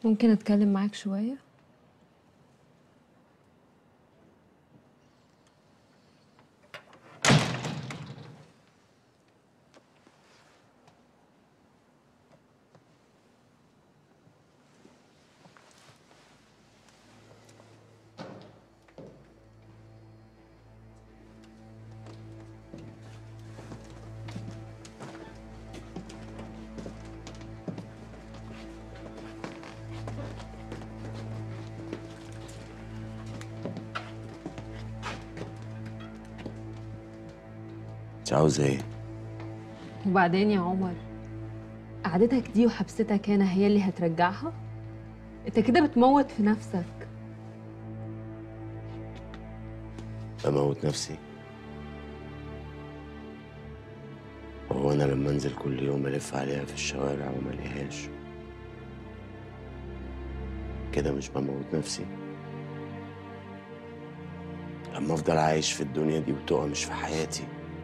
ممكن اتكلم معاك شويه انت عاوزه ايه؟ وبعدين يا عمر قعدتك دي وحبستك هنا هي اللي هترجعها انت كده بتموت في نفسك بموت نفسي وهو انا لما انزل كل يوم الف عليها في الشوارع وما الاقيهاش كده مش بموت نفسي لما افضل عايش في الدنيا دي وتقع مش في حياتي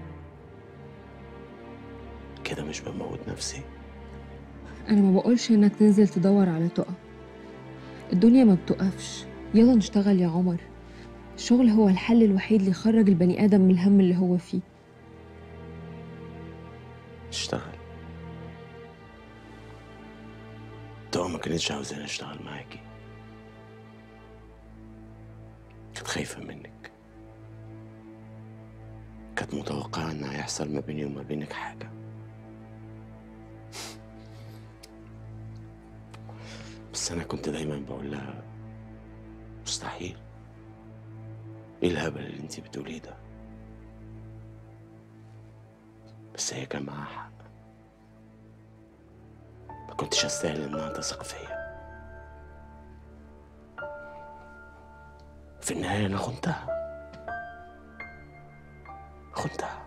كده مش بموت نفسي انا ما بقولش انك تنزل تدور على تقى الدنيا ما بتقفش يلا نشتغل يا عمر الشغل هو الحل الوحيد اللي يخرج البني ادم من الهم اللي هو فيه اشتغل تقى ما كانتش عاوزاني اشتغل معاكي كانت خايفة منك كانت متوقعة ان هيحصل ما بيني وما بينك حاجة بس انا كنت دايما بقول لها مستحيل ايه الهبل اللي انت بتقوليه ده بس هي كان معاها حق ما كنتش استاهل انها تثق فيا في النهاية أنا خنتها خنتها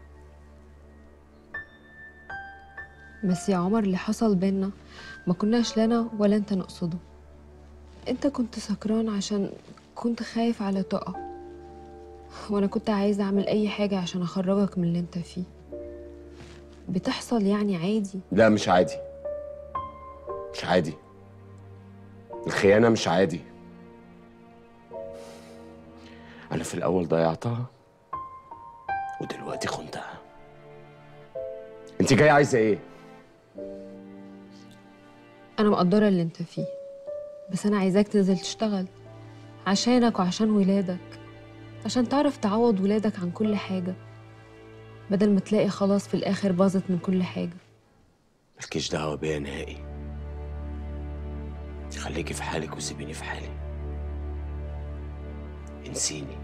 بس يا عمر اللي حصل بينا ما كناش لا انا ولا انت نقصده انت كنت سكران عشان كنت خايف على تقى وانا كنت عايزه اعمل اي حاجه عشان اخرجك من اللي انت فيه بتحصل يعني عادي لا مش عادي مش عادي الخيانة مش عادي أنا في الأول ضيعتها ودلوقتي خنتها أنت جاي عايزة إيه؟ انا مقدره اللي انت فيه بس انا عايزاك تنزل تشتغل عشانك وعشان ولادك عشان تعرف تعوض ولادك عن كل حاجه بدل ما تلاقي خلاص في الاخر باظت من كل حاجه مالكيش دعوة بيا نهائي خليكي في حالك وسيبيني في حالي انسيني